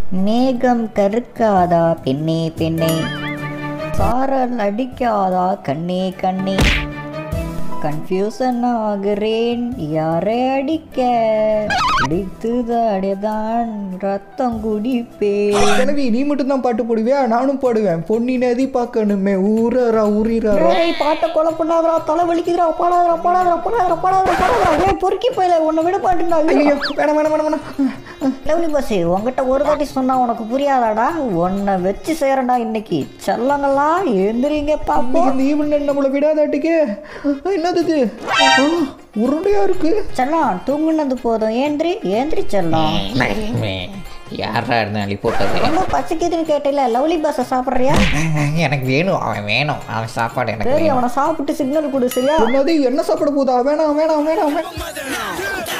மேகம் கருக்காதா பெண்ணே பெண்ணே சாரல் அடிக்காதா கண்ணே கண்ணே கன்ஃபியூசன் ஆகிறேன் யாரை அடிக்க அடித்துதாடிதான் ரத்தம் குடிப்பேன் கிளவி நீ மட்டும் தான் பாட்டு போடுவியா நானும் பாடுவேன் பொன்னி நதி பார்க்கணுமே ஊரரா ஊரிரா ஏய் பாட்டை கொலை பண்ணாதடா தலை வலிக்குதுடா பாடாதடா பாடாதடா பாடாதடா பாடாதடா பாடாதடா ஏய் பொறுக்கி போயில உன்னை விட மாட்டேன்டா ஐயோ வேணாம் வேணாம் வேணாம் வேணாம் லவ்லி பஸ் உங்ககிட்ட ஒரு தாட்டி சொன்னா உனக்கு புரியாதாடா உன்னை வச்சு செய்யறேன்டா இன்னைக்கு செல்லங்களா எழுந்திரிங்க பாப்போம் இந்த ஈவன் நம்மளை விடாதாட்டுக்கு என்னது இது ஆ, உருண்டையா இருக்கு செல்லம் தூங்குனது போதும் ஏந்திரி ஏந்திரி செல்லம் யாரா இருந்தா அள்ளி போட்டது ரொம்ப பசிக்குதுன்னு கேட்டில லவ்லி பஸ்ஸை சாப்பிட்றியா எனக்கு வேணும் அவன் வேணும் அவன் சாப்பாடு எனக்கு சரி வேணும் அவனை சாப்பிட்டு சிக்னல் கொடு சரியா என்னது என்ன சாப்பிட போதா வேணாம் வேணாம் வேணாம் வேணாம்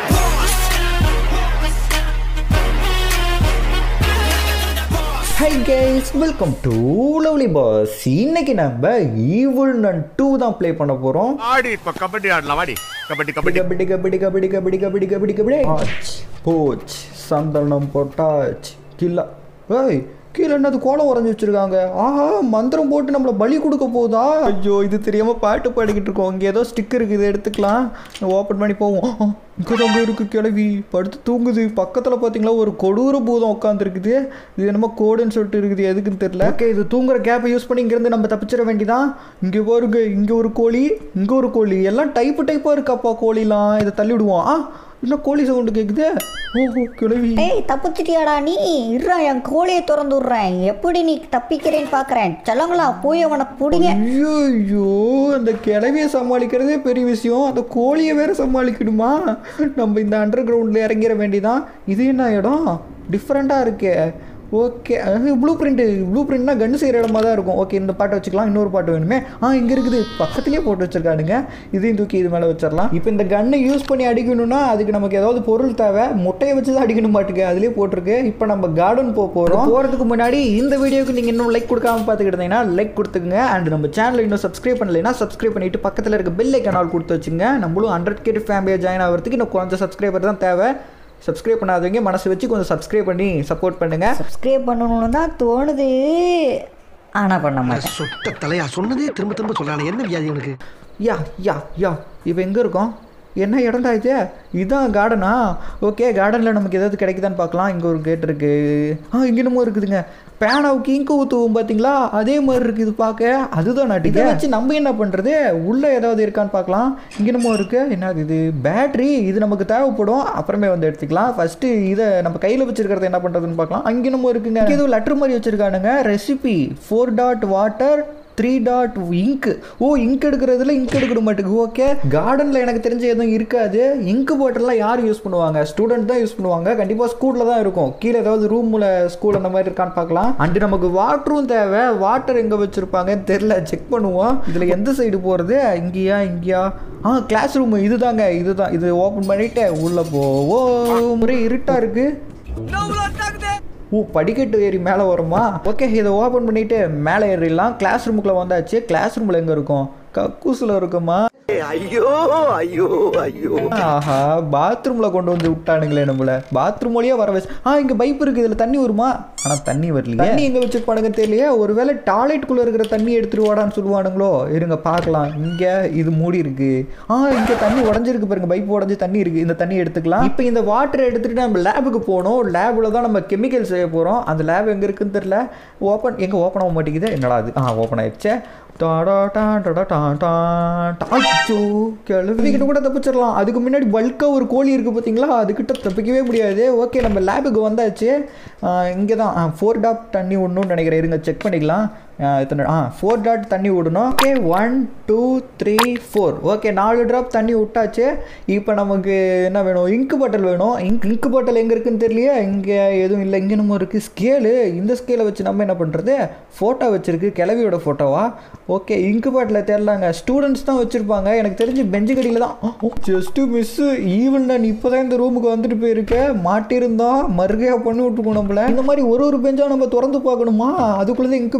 hi guys welcome to lovely boss இன்னைக்கு நம்ம ஈவில் நன் டூ தான் ப்ளே பண்ண போகிறோம் ஆடி இப்ப கபடி ஆடலாம் வாடி கபடி கபடி கபடி கபடி கபடி கபடி கபடி கபடி கபடி ஆச் போச் சந்தனம் போட்டாச் கில்லா ஏய் கீழே என்னது கோலம் உறைஞ்சி வச்சிருக்காங்க ஆஹா மந்திரம் போட்டு நம்மளை பலி கொடுக்க போதா ஐயோ இது தெரியாம பாட்டு பாடிக்கிட்டு இருக்கோம் இங்கே ஏதோ ஸ்டிக் இருக்குது எடுத்துக்கலாம் ஓப்பன் பண்ணி போவோம் இங்கே தாங்க இருக்கு கிளவி படுத்து தூங்குது பக்கத்தில் பார்த்தீங்களா ஒரு கொடூர பூதம் உட்காந்துருக்குது இது என்னமோ கோடுன்னு சொல்லிட்டு இருக்குது எதுக்குன்னு தெரியல ஓகே இது தூங்குற கேப்பை யூஸ் பண்ணி இங்கேருந்து நம்ம தப்பிச்சிட வேண்டியதான் இங்கே பாருங்க இங்கே ஒரு கோழி இங்கே ஒரு கோழி எல்லாம் டைப்பு டைப்பாக இருக்காப்பா கோழிலாம் இதை தள்ளி விடுவோம் ஆ இன்னும் கோழி சவுண்டு கேட்குது ஓஹோ கிளவி ஏய் தப்பிச்சிட்டியாடா நீ இருறா என் கோழியை திறந்து விட்றேன் எப்படி நீ தப்பிக்கிறேன்னு பார்க்குறேன் செல்லங்களா போய் அவனை பிடிங்க ஐயோ அந்த கிளவியை சமாளிக்கிறதே பெரிய விஷயம் அந்த கோழியை வேற சமாளிக்கணுமா நம்ம இந்த அண்டர் கிரவுண்டில் இறங்கிட வேண்டியதான் இது என்ன இடம் டிஃப்ரெண்ட்டாக இருக்கே ஓகே ப்ளூ பிரிண்ட்டு ப்ளூ பிரிண்ட்னா கன்று செய்கிற இடமா தான் இருக்கும் ஓகே இந்த பாட்டை வச்சுக்கலாம் இன்னொரு பாட்டு வேணுமே ஆ இங்கே இருக்குது பக்கத்துலேயே போட்டு வச்சிருக்கானுங்க இதையும் தூக்கி இது மேலே வச்சிடலாம் இப்போ இந்த கன்னை யூஸ் பண்ணி அடிக்கணும்னா அதுக்கு நமக்கு ஏதாவது பொருள் தேவை முட்டையை வச்சு தான் அடிக்கணும் மாட்டுக்கு அதுலேயே போட்டிருக்கு இப்போ நம்ம கார்டன் போக போகிறோம் போகிறதுக்கு முன்னாடி இந்த வீடியோக்கு நீங்கள் இன்னும் லைக் கொடுக்காம பார்த்துக்கிட்டு இருந்தீங்கன்னா லைக் கொடுத்துங்க அண்ட் நம்ம சேனலை இன்னும் சப்ஸ்கிரைப் பண்ணலைன்னா சப்ஸ்கிரைப் பண்ணிட்டு பக்கத்தில் இருக்க பெல் ஐக்கானால் கொடுத்து வச்சுங்க நம்மளும் ஹண்ட்ரட் கேட் ஃபேமிலியாக ஜாயின் ஆகிறதுக்கு இன்னும் கொஞ்சம் சப்ஸ்கிரைபர் தான் தேவை சப்ஸ்கிரைப் பண்ணாதவங்க மனசு வச்சு கொஞ்சம் சப்ஸ்கிரைப் பண்ணி சப்போர்ட் பண்ணுங்க சப்ஸ்கிரைப் பண்ணணும்னு தான் தோணுது ஆனால் பண்ண மாட்டேன் சொட்ட தலையா சொன்னதே திரும்ப திரும்ப சொல்றானே என்ன வியாதி உனக்கு யா யா யா இப்போ எங்கே இருக்கோம் என்ன இடம்டா இது இதுதான் கார்டனா ஓகே கார்டனில் நமக்கு ஏதாவது கிடைக்குதான்னு பார்க்கலாம் இங்கே ஒரு கேட் இருக்குது ஆ இங்கே என்னமோ இருக்குதுங்க பேனாவுக்கு இங்கு ஊற்றுவோம் பார்த்தீங்களா அதே மாதிரி இருக்குது பார்க்க அதுதான் நாட்டு இதை வச்சு நம்ம என்ன பண்ணுறது உள்ளே ஏதாவது இருக்கான்னு பார்க்கலாம் இங்கே என்னமோ இருக்குது என்னது இது பேட்ரி இது நமக்கு தேவைப்படும் அப்புறமே வந்து எடுத்துக்கலாம் ஃபஸ்ட்டு இதை நம்ம கையில் வச்சிருக்கிறத என்ன பண்ணுறதுன்னு பார்க்கலாம் அங்கே என்னமோ இருக்குங்க இங்க ஏதோ லெட்டர் மாதிரி வச்சுருக்கானுங்க recipe four dot water three dot ink ஓ இங்க் எடுக்கிறதுல இங்க் எடுக்க மாட்டேங்குது ஓகே கார்டனில் எனக்கு தெரிஞ்ச எதுவும் இருக்காது இங்க் பாட்டிலாம் யார் யூஸ் பண்ணுவாங்க ஸ்டூடெண்ட் தான் யூஸ் பண்ணுவாங்க கண்டிப்பாக ஸ்கூலில் தான் இருக்கும் கீழே ஏதாவது ரூமில் ஸ்கூல் அந்த மாதிரி இருக்கான்னு பார்க்கலாம் அண்டு நமக்கு வாட்டரும் தேவை வாட்டர் எங்கே வச்சுருப்பாங்கன்னு தெரில செக் பண்ணுவோம் இதில் எந்த சைடு போகிறது இங்கேயா இங்கேயா ஆ கிளாஸ் ரூம் இதுதாங்க இதுதான் இது ஓப்பன் பண்ணிட்டு உள்ளே போவோம் முறை இருட்டாக இருக்குது ஓ படிக்கட்டு ஏறி மேலே வருமா ஓகே இதை ஓப்பன் பண்ணிட்டு மேலே ஏறிடலாம் கிளாஸ் ரூமுக்குள்ள வந்தாச்சு கிளாஸ் ரூமில் எங்கே இருக்கும் கக்கூஸில் இருக்குமா ஐயோ ஐயோ ஐயோ ஆஹா பாத்ரூமில் கொண்டு வந்து விட்டானுங்களே நம்மள பாத்ரூம் வழியாக வர வச்சு ஆ இங்கே பைப் இருக்குது இதில் தண்ணி வருமா ஆனால் தண்ணி வரலையே தண்ணி எங்கே வச்சிருப்பானுங்க தெரியலையே ஒருவேளை டாய்லெட்டுக்குள்ளே இருக்கிற தண்ணி எடுத்துட்டு வாடான்னு சொல்லுவானுங்களோ இருங்க பார்க்கலாம் இங்கே இது மூடி இருக்கு ஆ இங்கே தண்ணி உடஞ்சிருக்கு பாருங்க பைப் உடஞ்சி தண்ணி இருக்கு இந்த தண்ணி எடுத்துக்கலாம் இப்போ இந்த வாட்டரை எடுத்துட்டு நம்ம லேபுக்கு போகணும் லேபில் தான் நம்ம கெமிக்கல் செய்ய போகிறோம் அந்த லேப் எங்கே இருக்குன்னு தெரியல ஓப்பன் எங்கே ஓப்பன் ஆக மாட்டேங்குது என்னடா அது ஆ ஓப்பன் ஆயிடுச்சே டாடா டான் டாடா டான் டான் டான். அச்சோ, கிளவிக்கிட்ட கூட தப்பிச்சிடலாம் அதுக்கு முன்னாடி பல்காக ஒரு கோழி இருக்குது பார்த்தீங்களா அதுக்கிட்ட தப்பிக்கவே முடியாது ஓகே நம்ம லேபுக்கு வந்தாச்சு இங்கே தான் ஃபோர் டாப் தண்ணி விடணும்னு நினைக்கிறேன் இருங்க செக் பண்ணிக்கலாம் ஆ, எத்தனை ஆ ஃபோர் டாட் தண்ணி விடணும் okay one two three four okay நாலு ட்ராப் தண்ணி விட்டாச்சு இப்போ நமக்கு என்ன வேணும் இங்கு பாட்டில் வேணும் இங்க் இங்கு பாட்டில் எங்கே இருக்குன்னு தெரியலையே இங்கே எதுவும் இல்லை இங்கே நம்ம இருக்குது ஸ்கேலு இந்த ஸ்கேலை வச்சு நம்ம என்ன பண்ணுறது ஃபோட்டோ வச்சுருக்கு கிளவியோட ஃபோட்டோவா ஓகே இங்கு பாட்டில் தெரிலாங்க ஸ்டூடெண்ட்ஸ் தான் வச்சுருப்பாங்க எனக்கு தெரிஞ்சு பெஞ்சு கடியில் தான் ஜஸ்ட்டு மிஸ்ஸு ஈவன் நான் இப்போ தான் இந்த ரூமுக்கு வந்துட்டு போயிருக்கேன் மாட்டியிருந்தோம் மறுகையாக பண்ணி விட்டுருக்கோம் நம்மள இந்த மாதிரி ஒரு ஒரு பெஞ்சாக நம்ம திறந்து பார்க்கணுமா அதுக்குள்ளே இங்கு பாட்டில் இருக்கும்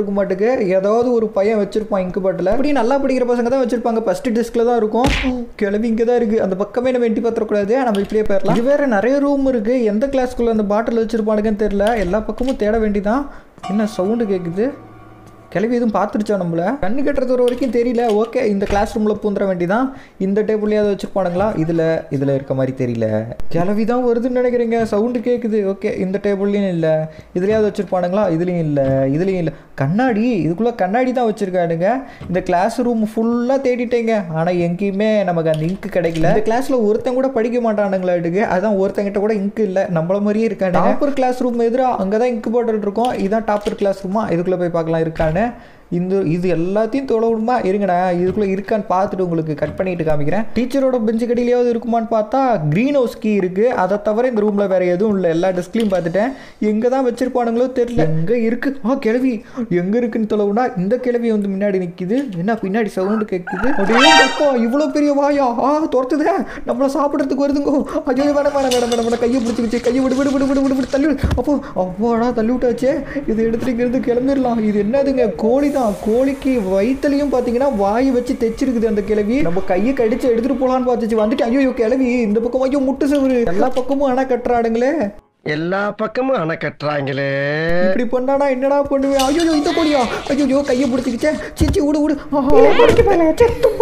இருக்க மாட்டுக்கு ஏதாவது ஒரு பையன் வச்சிருப்பான் இங்கு பாட்டில் அப்படி நல்லா படிக்கிற பசங்க தான் வச்சிருப்பாங்க ஃபர்ஸ்ட் டெஸ்க்ல தான் இருக்கும் கிளம்பி இங்கே தான் இருக்கு அந்த பக்கமே நம்ம எட்டி பார்த்துடக்கூடாது நம்ம இப்படியே போயிடலாம் இது வேற நிறைய ரூம் இருக்கு எந்த கிளாஸ்க்குள்ள அந்த பாட்டில் வச்சிருப்பானுங்கன்னு தெரியல எல்லா பக்கமும் தேட வேண்டிதான் என்ன சவுண்டு கேட்குது கிளவி எதுவும் பார்த்துருச்சா நம்மள கண்ணு கட்டுறது ஒரு வரைக்கும் தெரியல ஓகே இந்த கிளாஸ் ரூமில் பூந்துட வேண்டிதான் இந்த டேபிள்லையாவது வச்சிருப்பானுங்களா இதில் இதில் இருக்க மாதிரி தெரியல கிளவி தான் வருதுன்னு நினைக்கிறீங்க சவுண்டு கேட்குது ஓகே இந்த டேபிள்லையும் இல்லை இதுலையாவது வச்சிருப்பானுங்களா இதுலேயும் இல்லை இதுலேயும் இல்லை கண்ணாடி இதுக்குள்ளே கண்ணாடி தான் வச்சுருக்கானுங்க இந்த கிளாஸ் ரூம் ஃபுல்லாக தேடிட்டேங்க ஆனால் எங்கேயுமே நமக்கு அந்த இங்கு கிடைக்கல இந்த கிளாஸில் ஒருத்தன் கூட படிக்க மாட்டானுங்களாட்டுக்கு அதான் ஒருத்தங்கிட்ட கூட இங்கு இல்லை நம்மள மாதிரியே இருக்காங்க டாப்பர் கிளாஸ் ரூம் எதிராக அங்கே தான் இங்கு பாட்டில் இருக்கும் இதான் டாப்பர் கிளாஸ் ரூமா இதுக்குள்ளே போய் பார்க்கலாம் இருக்கான்னு இந்த இது எல்லாத்தையும் தொலை விடுமா இருங்கடா இதுக்குள்ளே இருக்கான்னு பார்த்துட்டு உங்களுக்கு கட் பண்ணிட்டு காமிக்கிறேன் டீச்சரோட பெஞ்சு கடியிலையாவது இருக்குமான்னு பார்த்தா க்ரீன் ஹவுஸ் கீ இருக்குது அதை தவிர இந்த ரூமில் வேறு எதுவும் இல்லை எல்லா டெஸ்க்லையும் பார்த்துட்டேன் எங்கே தான் வச்சிருப்பானுங்களோ தெரியல எங்கே இருக்கு ஆ கிழவி எங்கே இருக்குன்னு தொலைவுனா இந்த கிழவி வந்து முன்னாடி நிற்கிது என்ன பின்னாடி சவுண்டு கேட்குது அப்படியே பக்கம் இவ்வளோ பெரிய வாயா ஆ துரத்துதே நம்மளை சாப்பிட்றதுக்கு வருதுங்கோ ஐயோ வேணாம் வேணாம் வேணாம் வேணாம் வேணாம் கையை பிடிச்சிக்கிச்சு கையை விடு விடு விடு விடு விடு விடு தள்ளி விடு. அப்போ அவ்வாடா தள்ளி விட்டாச்சே இது எடுத்துட்டு இங்கிருந்து கிளம்பிடலாம் இது என்னதுங்க கோழி தான் கோழிக்கு வயிற்றுலையும் பார்த்தீங்கன்னா வாய் வச்சு தைச்சிருக்குது அந்த கிழவி நம்ம கையை கடிச்சு எடுத்துட்டு போலான்னு பார்த்துச்சு வந்துட்டு ஐயோ கிழவி இந்த பக்கம் ஐயோ முட்டு செவரு எல்லா பக்கமும் அணை கட்டுறாடுங்களே எல்லா பக்கமும் அணை கட்டுறாங்களே இப்படி பண்ணாடா என்னடா பண்ணுவேன் ஐயோ இந்த கோழியா ஐயோ கையை பிடிச்சிக்கிச்சே சீச்சி விடு விடு ஆஹா.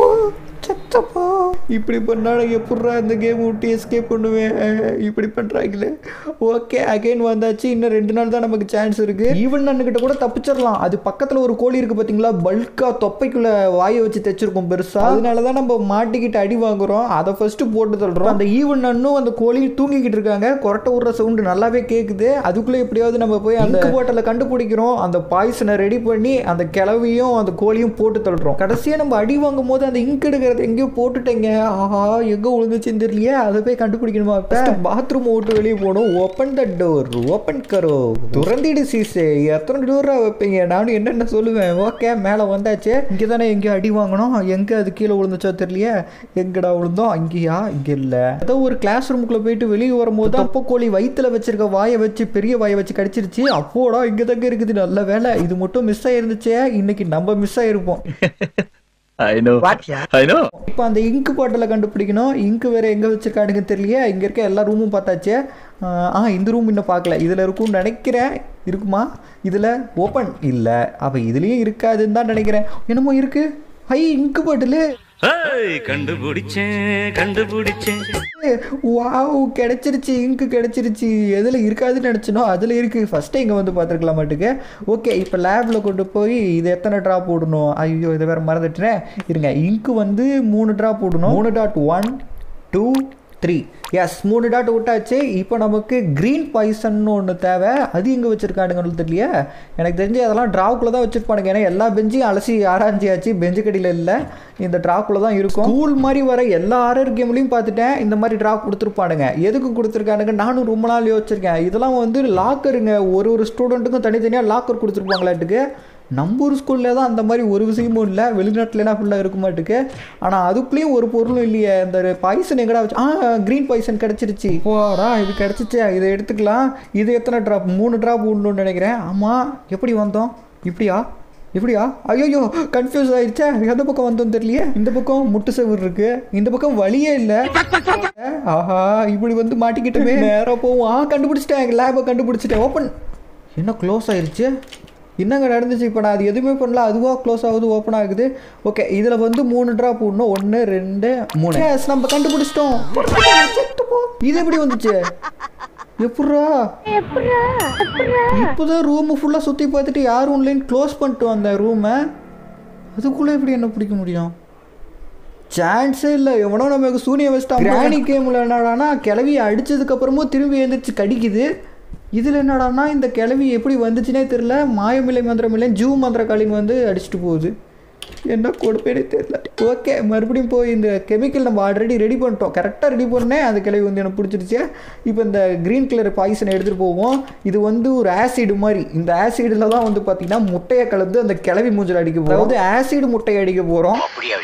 சத்தப்பா இப்படி பண்ணாட எப்பட்றா இந்த கேம் விட்டு எஸ்கேப் பண்ணுவேன் இப்படி பண்ணுறாங்களே ஓகே அகைன் வந்தாச்சு இன்னும் ரெண்டு நாள் தான் நமக்கு சான்ஸ் இருக்கு ஈவன் அண்ணுக்கிட்ட கூட தப்பிச்சிடலாம் அது பக்கத்தில் ஒரு கோழி இருக்கு பார்த்தீங்களா பல்கா தொப்பைக்குள்ள வாயை வச்சு தைச்சிருக்கும் பெருசா அதனால தான் நம்ம மாட்டிக்கிட்டு அடி வாங்குறோம் அதை ஃபர்ஸ்ட் போட்டு தள்ளுறோம் அந்த ஈவன் அண்ணும் அந்த கோழியும் தூங்கிக்கிட்டு இருக்காங்க கொரட்டை விடுற சவுண்டு நல்லாவே கேட்குது அதுக்குள்ளே எப்படியாவது நம்ம போய் அந்த போட்டலில் கண்டுபிடிக்கிறோம் அந்த பாய்சனை ரெடி பண்ணி அந்த கிளவியும் அந்த கோழியும் போட்டு தள்ளுறோம் கடைசியாக நம்ம அடி வாங்கும் போது அந்த இங்க் எடுக்கிறது எங்கேயோ போட்டுட்டேங்க ஆஹா எங்கே விழுந்துச்சுன்னு தெரியலையே அதை போய் கண்டுபிடிக்கணுமா பாத்ரூம் விட்டு வெளியே போகணும் ஓப்பன் த டோர் ஓப்பன் கரோ துறந்திடு சீசே எத்தனை டோராக வைப்பீங்க நானும் என்னென்ன சொல்லுவேன் ஓகே மேலே வந்தாச்சு இங்கே தானே எங்கேயோ அடி வாங்கணும் எங்கே அது கீழே விழுந்துச்சோ தெரியலையே எங்கடா விழுந்தோம் அங்கேயா இங்கே இல்லை ஏதோ ஒரு கிளாஸ் ரூமுக்குள்ளே போயிட்டு வெளியே வரும்போது அப்போ கோழி வயிற்றுல வச்சிருக்க வாயை வச்சு பெரிய வாயை வச்சு கடிச்சிருச்சு அப்போடா இங்கே தாங்க இருக்குது நல்ல வேலை இது மட்டும் மிஸ் ஆயிருந்துச்சே இன்னைக்கு நம்ம மிஸ் ஆயிருப்போம் I know. வாட்டியா I know. இப்போ அந்த இங்கு பாட்டிலை கண்டுபிடிக்கணும் இங்கு வேற எங்கே வச்சிருக்கானுங்க தெரியலையே இங்கே இருக்க எல்லா ரூமும் பார்த்தாச்சு ஆஹ், ஆ இந்த ரூம் இன்னும் பார்க்கல இதில் இருக்கும்னு நினைக்கிறேன் இருக்குமா இதில் ஓப்பன் இல்லை அப்போ இதுலேயும் இருக்காதுன்னு தான் நினைக்கிறேன் என்னமோ இருக்கு ஐ இங்கு பாட்டில் கண்டுபிடிச்சேன் கண்டுபிடிச்சேன் வாவ் கிடைச்சிருச்சு இங்கு கிடைச்சிருச்சு எதில் இருக்காதுன்னு நினச்சினோ அதில் இருக்குது ஃபஸ்ட்டே இங்கே வந்து பார்த்துருக்கலாம் மாட்டுக்கு ஓகே இப்போ லேபில் கொண்டு போய் இது எத்தனை ட்ராப் போடணும் ஐயோ இதை வேறு மறந்துட்டேன் இருங்க இங்கு வந்து மூணு ட்ராப் போடணும் மூணு dot one two three yes மூணு டாட் விட்டாச்சு இப்போ நமக்கு க்ரீன் பாய்சன்னு ஒன்று தேவை அது எங்கே வச்சுருக்கானுங்கன்னு தெரியலையே எனக்கு தெரிஞ்சு அதெல்லாம் ட்ராவுக்குள்ளே தான் வச்சுருப்பானுங்க ஏன்னா எல்லா பெஞ்சையும் அலசி ஆராய்ச்சியாச்சு பெஞ்சு கடியில் இல்லை இந்த ட்ராக்குள்ளே தான் இருக்கும் ஸ்கூல் மாதிரி வர எல்லா ஆர்ஆர் கேம்லையும் பார்த்துட்டேன் இந்த மாதிரி ட்ராப் கொடுத்துருப்பானுங்க எதுக்கு கொடுத்துருக்கானுங்க நானும் ரொம்ப நாள் யோசிச்சிருக்கேன் இதெல்லாம் வந்து லாக்கருங்க ஒரு ஒரு ஸ்டூடெண்ட்டுக்கும் தனித்தனியாக லாக்கர் கொடுத்துருப்பாங்களாட்டுக்கு நம்ம ஊர் ஸ்கூலில் தான் அந்த மாதிரி ஒரு விஷயமும் இல்லை வெளிநாட்டுலனா ஃபுல்லாக இருக்க மாட்டுக்கு ஆனால் அதுக்குள்ளேயும் ஒரு பொருளும் இல்லையே இந்த பாய்சன் எங்கடா வச்சு ஆ க்ரீன் பாய்சன் கிடச்சிருச்சு போடா இது கிடச்சிச்சு இதை எடுத்துக்கலாம் இது எத்தனை ட்ராப் மூணு ட்ராப் உண்டுன்னு நினைக்கிறேன் ஆமாம் எப்படி வந்தோம் இப்படியா இப்படியா ஐயோ கன்ஃபியூஸ் ஆயிடுச்சே எந்த பக்கம் வந்தோம் தெரியலையே இந்த பக்கம் முட்டு செவுரு இருக்கு இந்த பக்கம் வழியே இல்லை ஆஹா இப்படி வந்து மாட்டிக்கிட்டுமே நேராக போவோம் ஆ கண்டுபிடிச்சிட்டேன் லேபை கண்டுபிடிச்சிட்டேன் ஓப்பன் என்ன க்ளோஸ் ஆயிருச்சு என்னங்க நடந்துச்சு இப்போ நான் அது எதுவுமே பண்ணல அதுவாக க்ளோஸ் ஆகுது ஓப்பன் ஆகுது ஓகே இதில் வந்து மூணு ட்ராப் விடணும் ஒன்று ரெண்டு மூணு Yes, நம்ம கண்டுபிடிச்சிட்டோம் இது எப்படி வந்துச்சு எப்பட்றா இப்போதான் ரூமு ஃபுல்லாக சுற்றி பார்த்துட்டு யாரும் இல்லைன்னு க்ளோஸ் பண்ணிட்டு வந்தேன் ரூமை அதுக்குள்ளே எப்படி என்ன பிடிக்க முடியும் சான்ஸே இல்லை எவனோ நமக்கு சூனிய வச்சிட்டான் கிராணி கேமில் என்னடானா கிளவியை அடிச்சதுக்கப்புறமும் திரும்பி எழுந்திரிச்சு கடிக்குது இதில் என்னடானா இந்த கிளவி எப்படி வந்துச்சுனே தெரில மாயமில்லை மந்திரம் இல்லை ஜூ மந்திர காலிங் வந்து அடிச்சுட்டு போகுது என்ன கொடுப்பேனே தெரியல ஓகே மறுபடியும் போய் இந்த கெமிக்கல் நம்ம ஆல்ரெடி ரெடி பண்ணிட்டோம் கரெக்டாக ரெடி பண்ணேன் அந்த கிளவி வந்து எனக்கு பிடிச்சிருச்சு இப்போ இந்த க்ரீன் கலர் பாய்சனை எடுத்துகிட்டு போவோம் இது வந்து ஒரு ஆசிட் மாதிரி இந்த ஆசிடில் தான் வந்து பார்த்தீங்கன்னா முட்டையை கலந்து அந்த கிளவி மூஞ்சில் அடிக்க போகிறோம் அதாவது ஆசிட் முட்டையை அடிக்க போகிறோம்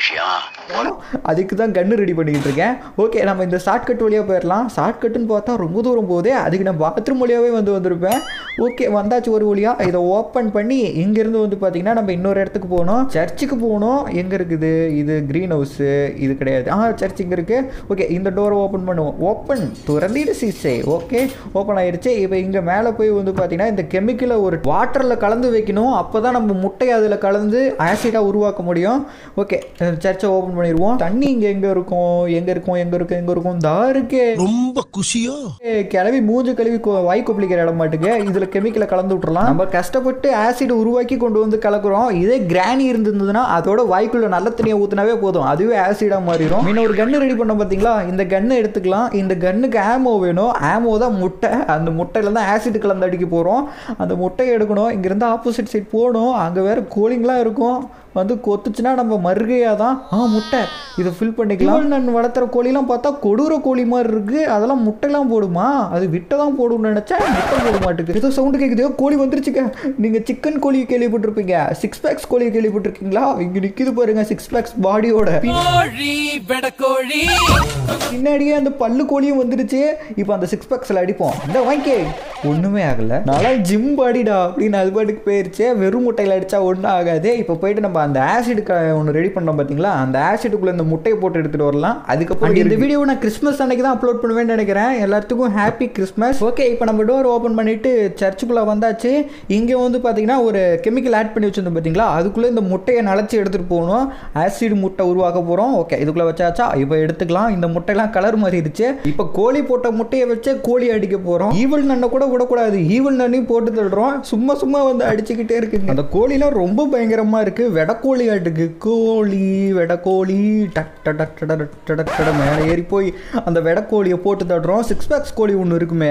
அதுக்கு தான் கன்று ரெடி பண்ணிக்கிட்டு இருக்கேன் ஓகே நம்ம இந்த ஷார்ட்கட் வழியாக போயிடலாம் ஷார்ட்கட்டுன்னு பார்த்தா ரொம்ப தூரம் போதே அதுக்கு நான் பாத்ரூம் வழியாகவே வந்து வந்திருப்பேன் ஓகே வந்தாச்சு ஒரு வழியா இதை ஓப்பன் பண்ணி இங்கேருந்து வந்து பார்த்தீங்கன்னா நம்ம இன்னொரு இடத்துக்கு போகணும் சர்ச்சுக்கு போகணும் எங்கே இருக்குது இது க்ரீன் ஹவுஸு இது கிடையாது ஆ சர்ச் இங்கே இருக்குது ஓகே இந்த டோரை ஓப்பன் பண்ணுவோம் ஓப்பன் திறந்திடு சீசே ஓகே ஓப்பன் ஆயிடுச்சு இப்போ இங்கே மேலே போய் வந்து பார்த்தீங்கன்னா இந்த கெமிக்கலை ஒரு வாட்டரில் கலந்து வைக்கணும் அப்போ தான் நம்ம முட்டையை அதில் கலந்து ஆசிடாக உருவாக்க முடியும் ஓகே சர்ச்சை ஓப்பன் பண்ணிடுவோம் தண்ணி இங்கே எங்கே இருக்கும் எங்கே இருக்கும் எங்கே இருக்கும் எங்கே இருக்கும் தா இருக்கே ரொம்ப குஷியோ ஏய், கிளவி மூஞ்சு கழுவி கொ- வாய் கொப்பளிக்கிற இடம் மாட்டுக்கு இதில் கெமிக்கலை கலந்து விட்டுறலாம் நம்ம கஷ்டப்பட்டு ஆசிட் உருவாக்கி கொண்டு வந்து கலக்குறோம் இதே கிரானி இருந்திருந்ததுன்னா அதோட வாய்க்குள்ள நல்ல தண்ணியை ஊற்றினாவே போதும் அதுவே ஆசிடாக மாறிடும் இன்னும் ஒரு கன்று ரெடி பண்ணோம் பார்த்தீங்களா இந்த கன்னை எடுத்துக்கலாம் இந்த கன்னுக்கு ஆமோ வேணும் ஆமோ தான் முட்டை அந்த முட்டையில தான் ஆசிட் கலந்து அடிக்க போகிறோம் அந்த முட்டையை எடுக்கணும் இங்கேருந்து ஆப்போசிட் சைட் போகணும் அங்கே வேற கோழிங்களாம் இருக்கும் வந்து கொத்துச்சுன்னா நம்ம மருகையாக தான் ஆ முட்டை இதை ஃபில் பண்ணிக்கலாம் நான் வளர்த்துற கோழிலாம் பார்த்தா கொடூர கோழி மாதிரி இருக்கு அதெல்லாம் முட்டைலாம் போடுமா அது விட்டை தான் போடும்னு நினச்சேன் முட்டை போட மாட்டேங்குது ஏதோ சவுண்டு கேட்குது கோழி வந்துருச்சுங்க நீங்கள் சிக்கன் கோழி கேள்விப்பட்டிருப்பீங்க சிக்ஸ் பேக்ஸ் கோழி கேள்விப்பட்டிருக்கீங்களா இங்கே நிற்கிது பாருங்க சிக்ஸ் பேக்ஸ் பாடியோட பின்னாடியே அந்த பல்லு கோழியும் வந்துருச்சு இப்போ அந்த சிக்ஸ் பேக்ஸில் அடிப்போம் இந்த வாங்கிக்கே ஒன்றுமே ஆகலை நல்லா ஜிம் பாடிடா அப்படின்னு அது பாட்டுக்கு போயிருச்சு வெறும் முட்டையில் அடித்தா ஒன்றும் ஆகாது இப்போ போயிட்டு நம்ம அந்த ஆசிடுக்கு ஒன்று ரெடி பண்ணோம் பார்த்தீங்களா அந்த ஆசிடுக்குள்ளே இந்த முட்டையை போட்டு எடுத்துகிட்டு வரலாம் அதுக்கப்புறம் இந்த வீடியோ நான் கிறிஸ்மஸ் அன்னைக்கு தான் அப்லோட் பண்ணுவேன்னு நினைக்கிறேன் எல்லாத்துக்கும் ஹாப்பி கிறிஸ்மஸ் ஓகே இப்போ நம்ம டோர் ஓப்பன் பண்ணிட்டு சர்ச்சுக்குள்ளே வந்தாச்சு இங்கே வந்து பார்த்தீங்கன்னா ஒரு கெமிக்கல் ஆட் பண்ணி வச்சிருந்தோம் பார்த்தீங்களா அதுக்குள்ளே இந்த முட்டையை நனைச்சி எடுத்துகிட்டு போகணும் ஆசிட் முட்டை உருவாக்க போகிறோம் ஓகே இதுக்குள்ளே வச்சாச்சா இப்போ எடுத்துக்கலாம் இந்த முட்டையெல்லாம் கலர் மாறிடுச்சு இப்போ கோழி போட்ட முட்டையை வச்சு கோழி அடிக்க போகிறோம் ஈவல் நன்னை கூட விடக்கூடாது ஈவல் நன்னையும் போட்டு தள்ளுறோம் சும்மா சும்மா வந்து அடிச்சுக்கிட்டே இருக்குங்க அந்த கோழிலாம் ரொம்ப பயங்கரமாக இருக்குது வெடக்கோழி ஆட்டுக்கு கோழி வெடக்கோழி டக் டக் டக் டக் டக் டக் டக் டக் மேலே ஏறி போய் அந்த வெடக்கோழியை போட்டு தடுறோம் சிக்ஸ் பேக்ஸ் கோழி ஒன்று இருக்குமே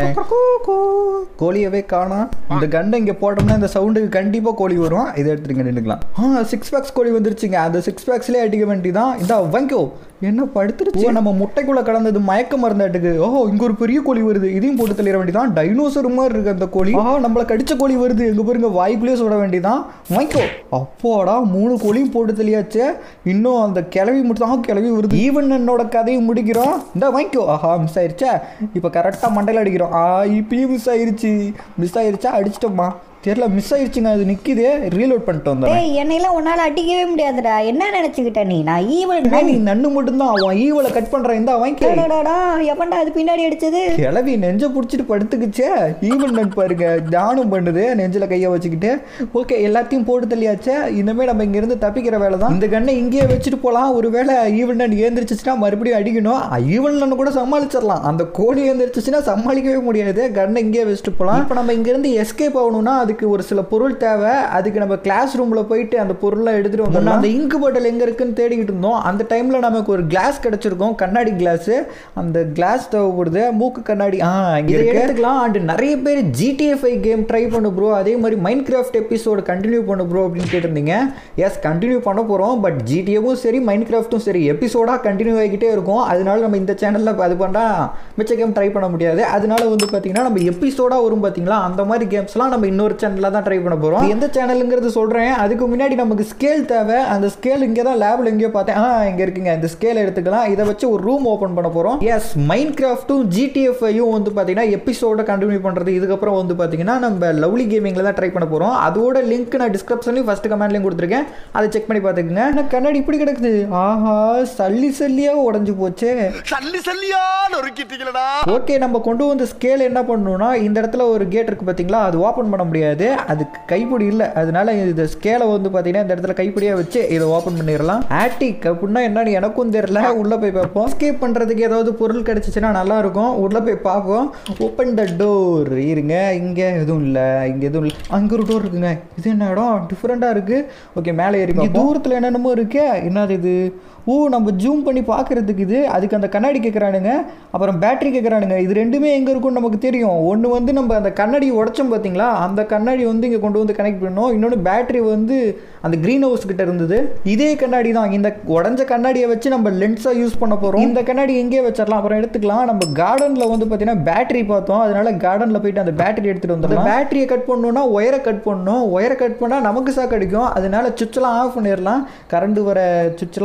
கோழியவே காணோம் இந்த கண்டை இங்கே போட்டோம்னா இந்த சவுண்டுக்கு கண்டிப்பாக கோழி வரும் இதை எடுத்துட்டு நின்றுக்கலாம் ஆ சிக்ஸ் பேக்ஸ் கோழி வந்துருச்சுங்க அந்த சிக்ஸ் பேக்ஸ்லேயே அடிக்க வேண்டியதான் இந்த வாங்கிக்கோ என்ன படுத்துருச்சு நம்ம முட்டைக்குள்ள கலந்தது மயக்க மருந்தாட்டுக்கு ஓஹோ இங்க ஒரு பெரிய கோழி வருது இதையும் போட்டு தள்ளிட வேண்டியதான் டைனோசர் மாதிரி இருக்கு அந்த கோழி ஆஹா நம்மள கடிச்ச கோழி வருது எங்க பாருங்க வாய்க்குள்ளேயே சுட வேண்டியதான் வாங்கிக்கோ அப்போடா மூணு கோழியும் போட்டு தள்ளியாச்சு இன்னும் அந்த கிளவி மட்டும் தான் கிளவி வருது ஈவன் என்னோட கதையும் முடிக்கிறோம் இந்த வாங்கிக்கோ ஆஹா மிஸ் ஆயிருச்சா இப்போ கரெக்டாக மண்டையில் அடிக்கிறோம் ஆ இப்பயும் மிஸ் ஆயிருச்சு மிஸ் ஆயிருச்சா அடிச்சிட்டோமா தெரியல மிஸ் ஆயிருச்சுங்க அது நிக்குது ரீலோட் பண்ணிட்டு வந்தேன் டேய் என்னையெல்லாம் உன்னால அடிக்கவே முடியாதுடா என்ன நினைச்சுக்கிட்ட நீ நான் ஈவல் ஏய், நீ நன்னு மட்டும்தான் அவன் ஈவலை கட் பண்றான் இந்த வாங்கி டா எப்பண்டா அது பின்னாடி அடிச்சது கிளவி நெஞ்ச பிடிச்சிட்டு படுத்துக்குச்சே ஈவன் நட் பாருங்க தியானம் பண்ணுது நெஞ்சில கையை வச்சுக்கிட்டு ஓகே எல்லாத்தையும் போட்டு தள்ளியாச்சே இனிமே நம்ம இங்க இருந்து தப்பிக்கிற வேலை தான் இந்த கண்ணை இங்கேயே வச்சுட்டு போலாம் ஒருவேளை ஈவன் நட் ஏந்திரிச்சிச்சுன்னா மறுபடியும் அடிக்கணும் ஈவன் நன் கூட சமாளிச்சிடலாம் அந்த கோழி ஏந்திரிச்சிச்சுன்னா சமாளிக்கவே முடியாது கண்ணை இங்கேயே வச்சுட்டு போலாம் இப்போ நம்ம இங்க இருந்து எஸ்கேப் ஆகணும்னா அதுக்கு ஒரு சில பொருள் தேவை அதுக்கு நம்ம கிளாஸ் ரூம்ல போயிட்டு அந்த பொருளை எடுத்துட்டு வந்தோம் அந்த இங்கு பாட்டில் எங்க இருக்குன்னு தேடிக்கிட்டு இருந்தோம் அந்த டைம்ல நமக்கு ஒரு கிளாஸ் கிடைச்சிருக்கும் கண்ணாடி கிளாஸ் அந்த கிளாஸ் தேவைப்படுது மூக்கு கண்ணாடி ஆ இங்க எடுத்துக்கலாம் அண்ட் நிறைய பேர் ஜிடிஎஃப்ஐ கேம் ட்ரை பண்ணு ப்ரோ அதே மாதிரி மைண்ட் கிராஃப்ட் எபிசோடு கண்டினியூ பண்ணு ப்ரோ அப்படின்னு கேட்டிருந்தீங்க எஸ் கண்டினியூ பண்ண போகிறோம் பட் ஜிடிஏவும் சரி மைண்ட் கிராஃப்ட்டும் சரி எபிசோடாக கண்டினியூ ஆகிக்கிட்டே இருக்கும் அதனால நம்ம இந்த சேனலில் அது பண்ணால் மிச்ச கேம் ட்ரை பண்ண முடியாது அதனால வந்து பார்த்தீங்கன்னா நம்ம எபிசோடாக வரும் பார்த்தீங்களா அந்த மாதிரி கேம்ஸ்லாம் நம்ம இன்னொரு சேனலில் தான் ட்ரை பண்ண போகிறோம் எந்த சேனலுங்கிறது சொல்கிறேன் அதுக்கு முன்னாடி நமக்கு ஸ்கேல் தேவை அந்த ஸ்கேல் இங்கே தான் லேபில் எங்கேயோ பார்த்தேன் ஆ இங்கே இருக்குங்க இந்த ஸ்கேல் எடுத்துக்கலாம் இதை வச்சு ஒரு ரூம் ஓப்பன் பண்ண போகிறோம் எஸ் மைண்ட் கிராஃப்ட்டும் ஜிடிஎஃப்ஐயும் வந்து பார்த்தீங்கன்னா எபிசோட கண்டினியூ பண்ணுறது இதுக்கப்புறம் வந்து பார்த்தீங்கன்னா நம்ம லவ்லி கேமிங்கில் தான் ட்ரை பண்ண போகிறோம் அதோட லிங்க் நான் டிஸ்கிரிப்ஷன்லையும் ஃபஸ்ட் கமெண்ட்லையும் கொடுத்துருக்கேன் அதை செக் பண்ணி பார்த்துக்குங்க ஆனால் கண்ணாடி இப்படி கிடக்குது ஆஹா சல்லி சல்லியாக உடஞ்சி போச்சே சல்லி சல்லியா நொறுக்கிட்டீங்களடா ஓகே நம்ம கொண்டு வந்த ஸ்கேல் என்ன பண்ணணும்னா இந்த இடத்துல ஒரு கேட் இருக்குது பார்த்தீங்களா அது ஓப்பன் பண்ண முடியாது அதுக்கு கைப்பிடி இல்லை அதனால இந்த ஸ்கேலை வந்து பார்த்தீங்கன்னா இந்த இடத்துல கைப்பிடியாக வச்சு இதை ஓப்பன் பண்ணிடலாம் ஆட்டிக் அப்படின்னா என்னன்னு எனக்கும் தெரியல உள்ளே போய் பார்ப்போம் ஸ்கேப் பண்ணுறதுக்கு ஏதாவது பொருள் கிடச்சிச்சின்னா நல்லா இருக்கும் உள்ளே போய் பார்ப்போம் ஓப்பன் த டோர் இருங்க இங்கே எதுவும் இல்லை இங்கே எதுவும் இல்லை அங்கே ஒரு டோர் இருக்குங்க இது என்ன இடம் டிஃப்ரெண்ட்டாக இருக்குது ஓகே மேலே ஏறி இங்கே தூரத்தில் என்னென்னமோ இருக்கே என்னது இது ஓ நம்ம ஜூம் பண்ணி பார்க்கறதுக்கு இது அதுக்கு அந்த கண்ணாடி கேட்குறானுங்க அப்புறம் பேட்டரி கேட்குறானுங்க இது ரெண்டுமே எங்கே இருக்கும்னு நமக்கு தெரியும் ஒன்று வந்து நம்ம அந்த கண்ணாடி உடைச்சோம் பார்த்தீங்களா அந்த கண்ணாடி வந்து இங்கே கொண்டு வந்து கனெக்ட் பண்ணோம் இன்னொன்று பேட்டரி வந்து அந்த க்ரீன் ஹவுஸ் கிட்ட இருந்தது இதே கண்ணாடி தான் இந்த உடஞ்ச கண்ணாடியை வச்சு நம்ம லென்ஸாக யூஸ் பண்ண போகிறோம் இந்த கண்ணாடி எங்கேயே வச்சிடலாம் அப்புறம் எடுத்துக்கலாம் நம்ம கார்டனில் வந்து பார்த்தீங்கன்னா பேட்டரி பார்த்தோம் அதனால கார்டனில் போயிட்டு அந்த பேட்டரி எடுத்துகிட்டு வந்துடலாம் பேட்டரியை கட் பண்ணணும்னா ஒயரை கட் பண்ணணும் ஒயரை கட் பண்ணால் நமக்கு சாக்கு அடிக்கும் அதனால சுவிட்செல்லாம் ஆஃப் பண்ணிடலாம் கரண்ட் வர சுவிட்செல்லாம் ஆஃப் பண்ணிடலாம்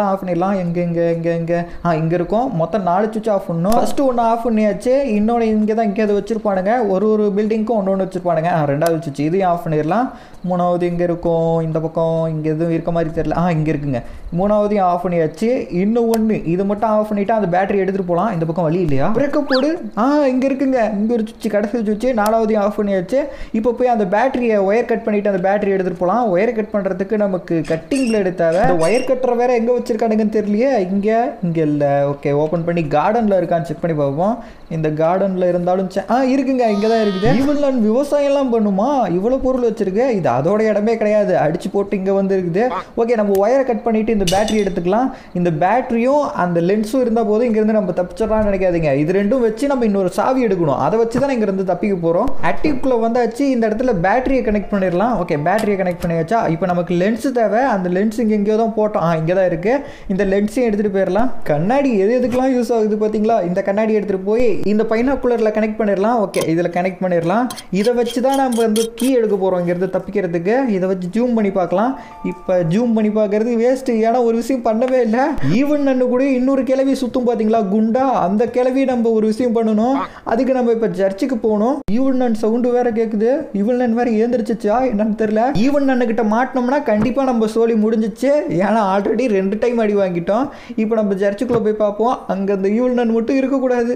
பண்ணிடலாம் எங்கே எங்கே எங்கே எங்கே ஆ இங்கே இருக்கும் மொத்தம் நாலு சுவிட்ச் ஆஃப் பண்ணணும் ஃபஸ்ட்டு ஒன்று ஆஃப் பண்ணியாச்சு இன்னொன்று இங்கே தான் இங்கே வச்சுருப்பானுங்க ஒரு ஒரு பில்டிங்க்கும் ஒன்று ஒன்று வச்சுருப்பானுங்க ஆ ரெண்டாவது சுவிட்ச் இதையும் ஆஃப் பண்ணிடலாம் மூணாவது இங்கே இருக்கும் இந்த பக்கம் இங்கே எதுவும் இருக்க மாதிரி தெரியல ஆ இங்கே இருக்குங்க மூணாவதையும் ஆஃப் பண்ணியாச்சு இன்னும் ஒன்று இது மட்டும் ஆஃப் பண்ணிவிட்டு அந்த பேட்டரி எடுத்துகிட்டு போகலாம் இந்த பக்கம் வழி இல்லையா பிரேக்கப் போடு ஆ இங்கே இருக்குங்க இங்கே ஒரு சுவிட்ச் கடைசி சுவிட்ச் நாலாவதையும் ஆஃப் பண்ணியாச்சு இப்போ போய் அந்த பேட்டரியை ஒயர் கட் பண்ணிவிட்டு அந்த பேட்டரி எடுத்துகிட்டு போகலாம் ஒயர் கட் பண்ணுறதுக்கு நமக்கு கட்டிங் பிளேடு தேவை இந்த ஒயர் கட்டுற வேற எங்கே வச்சிருக்கானுங்கன்னு தெரியலையே இங்கே இங்கே இல்லை ஓகே ஓப்பன் பண்ணி கார்டனில் இருக்கான்னு செக் பண்ணி பார்ப்போம் இந்த கார்டனில் இருந்தாலும் சே- ஆ இருக்குங்க இங்கே தான் இருக்குது இவ்வளோ நான் விவசாயம்லாம் பண்ணுமா இவ்வளோ பொருள் வச்சிருக்கு இது அதோட இடமே கிடையாது அடிச்சு போட்டு இங்கே வந்து இருக்குது ஓகே நம்ம ஒயரை கட் பண்ணிட்டு இந்த பேட்டரி எடுத்துக்கலாம் இந்த பேட்டரியும் அந்த லென்ஸும் இருந்தால் போதும் இங்கேருந்து நம்ம தப்பிச்சிடலாம்னு நினைக்காதீங்க இது ரெண்டும் வச்சு நம்ம இன்னொரு சாவி எடுக்கணும் அதை வச்சு தான் இங்கேருந்து தப்பிக்க போகிறோம் ஆக்டிவ்க்குள்ளே வந்தாச்சு இந்த இடத்துல பேட்டரியை கனெக்ட் பண்ணிடலாம் ஓகே பேட்டரியை கனெக்ட் பண்ணியாச்சா இப்போ நமக்கு லென்ஸ் தேவை அந்த லென்ஸ் இங்கே எங்கேயோ தான் போட்டோம் ஆ இங்கே தான் இருக்குது இந்த லென்ஸையும் எடுத்துகிட்டு போயிடலாம் கண்ணாடி எது எதுக்கெல்லாம் யூஸ் ஆகுது பார்த்தீங்களா இந்த கண்ணாடி எடுத்துகிட்டு போய் இந்த பைனாக்குலரில் கனெக்ட் பண்ணிடலாம் ஓகே இதில் கனெக்ட் பண்ணிடலாம் இதை வச்சு தான் நம்ம வந்து கீ எடுக்க போகிறோம் இங்கேருந்து தப்பிக்கிறதுக்கு இதை வச்சு ஜூம் பண்ணி பார்க்கலாம் இப்போ ஜூம் பண்ணி பார்க்கறது வேஸ்ட்டு ஏன்னா ஒரு விஷயம் பண்ணவே இல்லை ஈவன் நன்னு கூட இன்னொரு கிளவி சுற்றும் பார்த்தீங்களா குண்டா அந்த கிளவி நம்ம ஒரு விஷயம் பண்ணணும் அதுக்கு நம்ம இப்போ சர்ச்சுக்கு போகணும் ஈவன் நன் சவுண்டு வேற கேட்குது ஈவன் நன் வேற ஏந்திரிச்சிச்சா என்னன்னு தெரியல ஈவன் நன்னு கிட்ட மாட்டினோம்னா கண்டிப்பாக நம்ம சோலி முடிஞ்சிச்சு ஏன்னா ஆல்ரெடி ரெண்டு டைம் அடி வாங்கிட்டோம் இப்போ நம்ம சர்ச்சுக்குள்ளே போய் பார்ப்போம் அங்கே அந்த ஈவன் நன் மட்டும் இருக்கக்கூடாது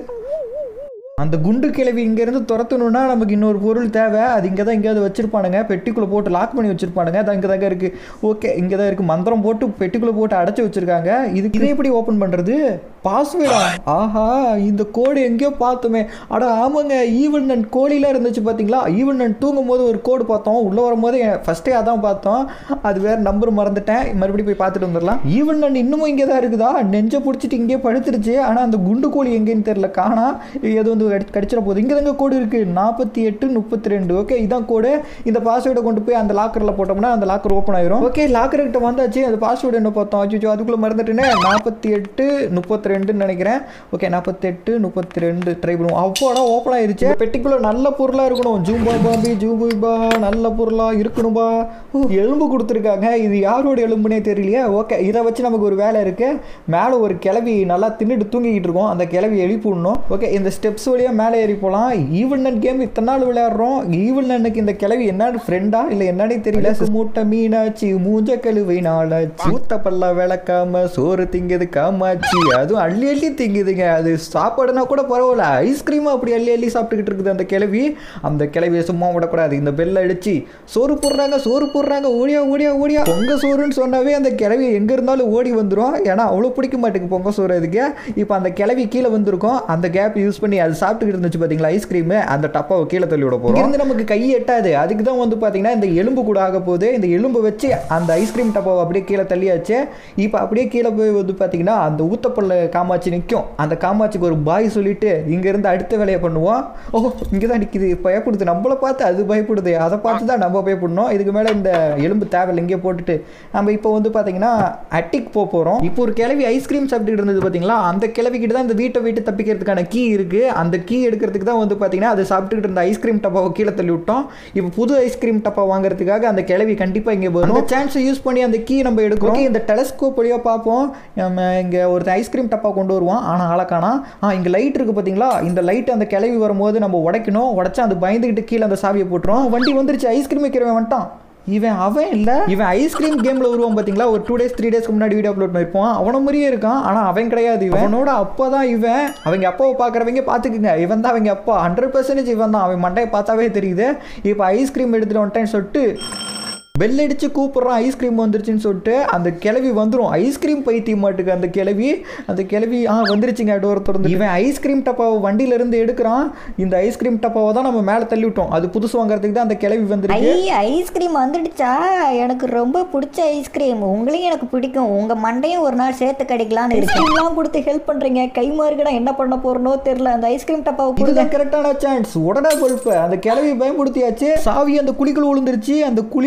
அந்த குண்டு கிளவி இங்கேருந்து துரத்தணும்னா நமக்கு இன்னொரு பொருள் தேவை அது இங்கே தான் எங்கேயாவது வச்சிருப்பானுங்க பெட்டிக்குள்ளே போட்டு லாக் பண்ணி வச்சிருப்பானுங்க அது அங்கே தாங்க இருக்குது ஓகே இங்கே தான் இருக்குது மந்திரம் போட்டு பெட்டிக்குள்ளே போட்டு அடைச்சி வச்சிருக்காங்க இதுக்கு இதை எப்படி ஓப்பன் பண்ணுறது பாஸ்வேர்டா ஆஹா இந்த கோடு எங்கேயோ பார்த்தோமே அட ஆமாங்க ஈவன் அண்ட் கோழிலாம் இருந்துச்சு பார்த்தீங்களா ஈவன் அண்ட் தூங்கும் போது ஒரு கோடு பார்த்தோம் உள்ளே வரும்போது ஃபஸ்ட்டே அதான் பார்த்தோம் அது வேறு நம்பர் மறந்துட்டேன் மறுபடியும் போய் பார்த்துட்டு வந்துடலாம் ஈவன் அண்ட் இன்னமும் இங்கே தான் இருக்குதா நெஞ்சை பிடிச்சிட்டு இங்கேயே படுத்துருச்சு ஆனால் அந்த குண்டு கோழி எங்கேன்னு தெரியல காணா எது வந்து கடி- கடிச்சிட போகுது இங்கே தாங்க கோடு இருக்குது நாற்பத்தி எட்டு முப்பத்தி ரெண்டு ஓகே இதான் கோடு இந்த பாஸ்வேர்டை கொண்டு போய் அந்த லாக்கரில் போட்டோம்னா அந்த லாக்கர் ஓப்பன் ஆயிரும் ஓகே லாக்கர் கிட்ட வந்தாச்சு அந்த பாஸ்வேர்டு என்ன பார்த்தோம் அச்சோ அதுக்குள்ளே மறந்துட்டேனே நாற்பத்தி எட்டு முப்பத்தி ரெண்டுன்னு நினைக்கிறேன் ஓகே நாற்பத்தி எட்டு முப்பத்தி ரெண்டு ட்ரை பண்ணுவோம் அப்போடா ஓப்பன் ஆயிருச்சு பெட்டிக்குள்ள நல்ல பொருளாக இருக்கணும் ஜூம்பா பாம்பி ஜூபா நல்ல பொருளாக இருக்கணும்பா ஓ, எலும்பு கொடுத்துருக்காங்க இது யாரோட எலும்புனே தெரியலையே ஓகே இதை வச்சு நமக்கு ஒரு வேலை இருக்கு மேலே ஒரு கிளவி நல்லா தின்னுட்டு தூங்கிக்கிட்டு இருக்கோம் அந்த கிளவி எழுப்பி விடணும் ஓகே இந்த ஸ்டெப்ஸ் வழியாக மேலே ஏறி போகலாம் ஈவன் நன் கேம் இத்தனை நாள் விளையாடுறோம் ஈவன் நன்னுக்கு இந்த கிளவி என்னன்னு ஃப்ரெண்டா இல்லை என்னன்னே தெரியல மூட்டை மீனாச்சி மூஞ்ச கழுவை நாளாச்சு ஊத்த பல்ல விளக்காம சோறு திங்குது காமாச்சி அதுவும் அள்ளி அள்ளி திங்குதுங்க அது சாப்பாடுனா கூட பரவாயில்ல ஐஸ்கிரீமும் அப்படி அள்ளி அள்ளி சாப்பிட்டுக்கிட்டு இருக்குது அந்த கிளவி அந்த கிளவியை சும்மா விடக்கூடாது இந்த பெல்ல அடிச்சு சோறு போடுறாங்க சோறு போடுறாங்க ஓடியா ஓடியா ஓடியா பொங்க சோறுன்னு சொன்னாவே அந்த கிளவி எங்கே இருந்தாலும் ஓடி வந்துடும் ஏன்னா அவ்வளோ பிடிக்க மாட்டேங்குது பொங்க சோறு அதுக்கு இப்போ அந்த கிளவி கீழே வந்திருக்கும் அந்த கேப் யூஸ் பண்ணி அது சாப்பிட்டுக்கிட்டு இருந்துச்சு பார்த்தீங்களா ஐஸ்கிரீமு அந்த டப்பாவை கீழே தள்ளி விட போகிறோம் இருந்து நமக்கு கை எட்டாது அதுக்கு தான் வந்து பார்த்தீங்கன்னா இந்த எலும்பு கூட ஆக போகுது இந்த எலும்பு வச்சு அந்த ஐஸ்கிரீம் டப்பாவை அப்படியே கீழே தள்ளியாச்சு இப்போ அப்படியே கீழே போய் வந்து பார்த்தீங்கன்னா அந்த ஊத்தப்பல்ல காமாட்சி நிற்கும் அந்த காமாட்சிக்கு ஒரு பாய் சொல்லிட்டு இங்கேருந்து அடுத்த வேலையை பண்ணுவோம் ஓ இங்கே தான் நிற்கிது பயப்படுது நம்மளை பார்த்து அது பயப்படுது அதை பார்த்து தான் நம்ம பயப்படணும் இதுக்கு மேலே இந்த எலும்பு தேவையில்லை இங்கே போட்டுட்டு நம்ம இப்போ வந்து பார்த்தீங்கன்னா அட்டிக் போக போகிறோம் இப்போ ஒரு கிளவி ஐஸ்கிரீம் சாப்பிட்டுட்டு இருந்தது பார்த்தீங்களா அந்த கிளவிக்கிட்ட தான் இந்த வீட்டை விட்டு தப்பிக்கிறதுக்கான கீ இருக்குது அந்த கீ எடுக்கிறதுக்கு தான் வந்து பார்த்தீங்கன்னா அது சாப்பிட்டுக்கிட்டு இருந்த ஐஸ்கிரீம் டப்பாவை கீழே தள்ளி விட்டோம் இப்போ புது ஐஸ்கிரீம் டப்பா வாங்குறதுக்காக அந்த கிளவி கண்டிப்பாக இங்கே வரும் அந்த சான்ஸை யூஸ் பண்ணி அந்த கீ நம்ம எடுக்கிறோம் Okay, இந்த டெலஸ்கோப் வழியாக பார்ப்போம் நம்ம இங்கே ஒரு ஐஸ்கிரீம் டப்பா கொண்டு வருவான் ஆனால் ஆளக்கானா ஆ இங்கே லைட் இருக்குது பார்த்தீங்களா இந்த லைட் அந்த கிளவி வரும்போது நம்ம உடைக்கணும் உடைச்சா அது பயந்துக்கிட்டு கீழே அந்த சாவியை போட்டுரும் வண்டி வந்துருச்சு ஐஸ்கிரீம் வைக்கிறவன் வந்துட்டான் இவன் அவன் இல்லை இவன் ஐஸ்கிரீம் கேமில் வருவான் பார்த்தீங்களா ஒரு டூ டேஸ் த்ரீ டேஸ்க்கு முன்னாடி வீடியோ அப்லோட் பண்ணியிருப்போம் அவன மாதிரியே இருக்கான் ஆனால் அவன் கிடையாது இவன் அவனோட அப்பா தான் இவன் அவங்க அப்பாவை பார்க்குறவங்க பார்த்துக்குங்க இவன் தான் அவங்க அப்பா ஹண்ட்ரட் பர்சன்டேஜ் இவன் தான் அவன் மண்டையை பார்த்தாவே தெரியுது இப்போ ஐஸ்கிரீம் எடுத்துகிட்டு வந்துட்டேன்னு சொல்லிட்டு பெல் அடிச்சு கூப்பிட்றான் ஐஸ்கிரீம் வந்துருச்சுன்னு சொல்லிட்டு அந்த கிளவி வந்துடும் ஐஸ்கிரீம் பைத்தியம் மாட்டுக்கு அந்த கிளவி அந்த கிளவி ஆ வந்துருச்சுங்க டோர் திறந்து இவன் ஐஸ்கிரீம் டப்பாவை வண்டியில இருந்து எடுக்கிறான் இந்த ஐஸ்கிரீம் டப்பாவை தான் நம்ம மேலே தள்ளி விட்டோம் அது புதுசு வாங்குறதுக்கு தான் அந்த கிளவி வந்துருக்கு ஐ ஐஸ்கிரீம் வந்துடுச்சா எனக்கு ரொம்ப பிடிச்ச ஐஸ்கிரீம் உங்களையும் எனக்கு பிடிக்கும் உங்க மண்டையும் ஒரு நாள் சேர்த்து கிடைக்கலான்னு ஐஸ்கிரீம்லாம் கொடுத்து ஹெல்ப் பண்றீங்க கை மாறுகடா என்ன பண்ண போறனோ தெரியல அந்த ஐஸ்கிரீம் டப்பாவை கொடுங்க இதுதான் கரெக்டான சான்ஸ் உடனே கொழுப்பு அந்த கிளவி பயன்படுத்தியாச்சு சாவி அந்த குழிக்குள்ள விழுந்துருச்சு அந்த குழி வழியா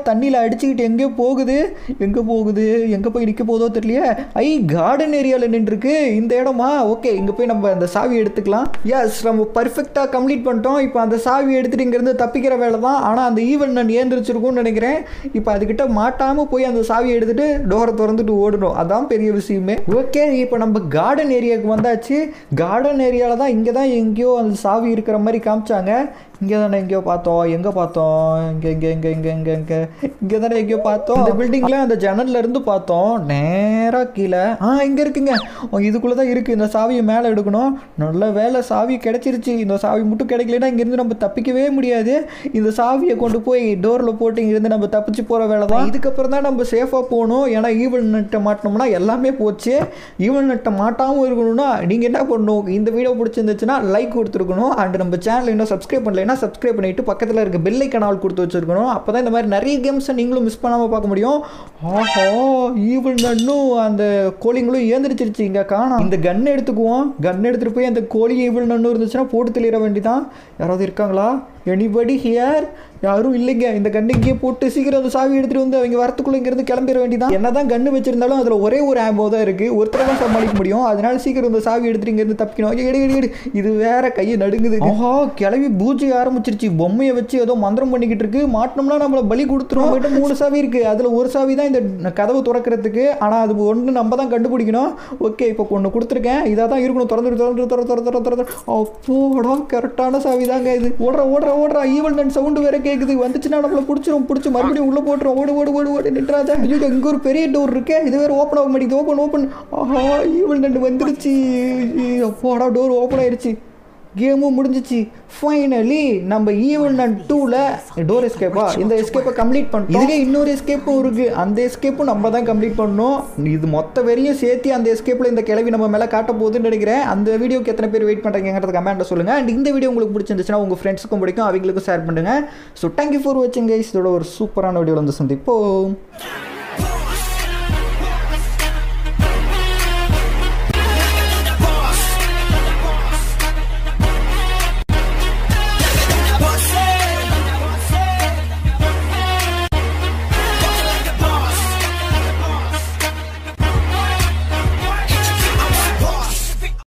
தண்ணியில் அடிச்சுக்கிட்டு எங்கேயோ போகுது எங்கே போகுது எங்கே போய் நிற்க போதோ தெரியலையே ஐ கார்டன் ஏரியாவில் நின்றுருக்கு இந்த இடமா ஓகே இங்கே போய் நம்ம அந்த சாவி எடுத்துக்கலாம் எஸ் நம்ம பர்ஃபெக்டாக கம்ப்ளீட் பண்ணிட்டோம் இப்போ அந்த சாவி எடுத்துகிட்டு இங்கேருந்து தப்பிக்கிற வேலை தான் ஆனால் அந்த ஈவெண்ட் நான் ஏந்திரிச்சிருக்கும்னு நினைக்கிறேன் இப்போ அதுக்கிட்ட மாட்டாமல் போய் அந்த சாவியை எடுத்துகிட்டு டோரை திறந்துட்டு ஓடணும் அதான் பெரிய விஷயமே ஓகே இப்போ நம்ம கார்டன் ஏரியாவுக்கு வந்தாச்சு கார்டன் ஏரியாவில் தான் இங்கே தான் எங்கேயோ அந்த சாவி இருக்கிற மாதிரி காமிச்சாங்க இங்கே தானே எங்கேயோ பார்த்தோம் எங்கே பார்த்தோம் இங்கே இங்கே இங்கே இங்கே இங்கே இங்கே இங்கே தானே எங்கேயோ பார்த்தோம் இந்த பில்டிங்கில் அந்த ஜன்னல்ல இருந்து பார்த்தோம் நேராக கீழே ஆ இங்கே இருக்குங்க ஓ, இதுக்குள்ளே தான் இருக்குது இந்த சாவியை மேலே எடுக்கணும் நல்ல வேலை சாவி கிடைச்சிருச்சு இந்த சாவி மட்டும் கிடைக்கலனா இங்கேருந்து நம்ம தப்பிக்கவே முடியாது இந்த சாவியை கொண்டு போய் டோரில் போட்டு இங்கேருந்து நம்ம தப்பிச்சு போகிற வேலை தான் இதுக்கப்புறம் தான் நம்ம சேஃபாக போகணும் ஏன்னா ஈவல் நட்டை மாட்டினோம்னா எல்லாமே போச்சு ஈவல் நட்டை மாட்டாமல் இருக்கணும்னா நீங்கள் என்ன பண்ணணும் இந்த வீடியோ பிடிச்சிருந்துச்சுன்னா லைக் கொடுத்துருக்கணும் அண்ட் நம்ம சேனல் இன்னும் சப்ஸ்கிரைப் பண்ணலைன்னா சப்ஸ்கிரைப் பண்ணிட்டு பக்கத்தில் இருக்க பெல்லை கனால் கொடுத்து வச்சிருக்கணும் அப்போ தான் இந்த மாதிரி நிறைய கேம்ஸை நீங்களும் மிஸ் பண்ணாமல் பார்க்க முடியும் ஆஹா ஈவல் நன்னும் அந்த கோழிங்களும் ஏந்திரிச்சிருச்சு இங்கே காணோம் இந்த கன் எடுத்துக்குவோம் கன் எடுத்துகிட்டு போய் அந்த கோழி ஈவல் நன்னு இருந்துச்சுன்னா போட்டு தெளிற வேண்டிதான் யாராவது இருக்காங்களா எனிபடி ஹியர் யாரும் இல்லைங்க இந்த கண்ணு இங்கேயே போட்டு சீக்கிரம் அந்த சாவி எடுத்துட்டு வந்து அவங்க வரத்துக்குள்ள இங்கிருந்து கிளம்பிட வேண்டியதான் என்னதான் கண்ணு வச்சிருந்தாலும் அதுல ஒரே ஒரு ஆம்போ தான் இருக்கு ஒருத்தர் தான் சமாளிக்க முடியும் அதனால சீக்கிரம் இந்த சாவி எடுத்துட்டு இங்கிருந்து தப்பிக்கணும் ஐயோ, எடு எடு எடு இது வேற கையை நடுங்குது ஆஹா கிளவி பூஜை ஆரம்பிச்சிருச்சு பொம்மையை வச்சு ஏதோ மந்திரம் பண்ணிக்கிட்டு இருக்கு மாட்டினோம்னா நம்மள பலி கொடுத்துரும் நம்மகிட்ட மூணு சாவி இருக்கு அதுல ஒரு சாவி தான் இந்த கதவு திறக்கிறதுக்கு ஆனா அது ஒன்று நம்ம தான் கண்டுபிடிக்கணும் ஓகே இப்போ ஒன்று கொடுத்துருக்கேன் இதாக தான் இருக்கணும் திறந்து திறந்து திற திற திற திற திற அப்போடா கரெக்டான சாவி தாங்க இது ஓடுற ஓடுற ஓடுற ஈவல் நன் சவுண்டு வேற கேட்குது வந்துச்சுன்னா நம்மள பிடிச்சிரும் பிடிச்சி மறுபடியும் உள்ள போட்டுரும் ஓடு ஓடு ஓடு ஓடு நின்றாதா ஐயோ இங்க ஒரு பெரிய டோர் இருக்கே இது வேற ஓப்பன் ஆக மாட்டேங்குது ஓப்பன் ஓப்பன் ஆஹா ஈவல் நன் வந்துருச்சு அப்போடா டோர் ஓப்பன் ஆயிருச்சு கேமும் முடிஞ்சிச்சு ஃபைனலி நம்ம ஈவன் அண்ட் டூவில் டோர் எஸ்கேப்பா இந்த எஸ்கேப்பை கம்ப்ளீட் பண்ணிட்டோம் இதுவே இன்னொரு எஸ்கேப்பும் இருக்குது அந்த எஸ்கேப்பும் நம்ம தான் கம்ப்ளீட் பண்ணணும் இது மொத்த வரையும் சேர்த்து அந்த எஸ்கேப்பில் இந்த கிளவி நம்ம மேலே காட்ட போகுதுன்னு நினைக்கிறேன் அந்த வீடியோக்கு எத்தனை பேர் வெயிட் பண்ணுறீங்கிறத கமெண்ட்டில் சொல்லுங்கள் அண்ட் இந்த வீடியோ உங்களுக்கு பிடிச்சிருந்துச்சுன்னா உங்கள் ஃப்ரெண்ட்ஸுக்கும் பிடிக்கும் அவங்களுக்கும் ஷேர் பண்ணுங்கள் ஸோ தேங்க்யூ ஃபார் வாட்சிங் கைஸ் இதோட ஒரு சூப்பரான வீடியோவில் வந்து சந்திப்போம்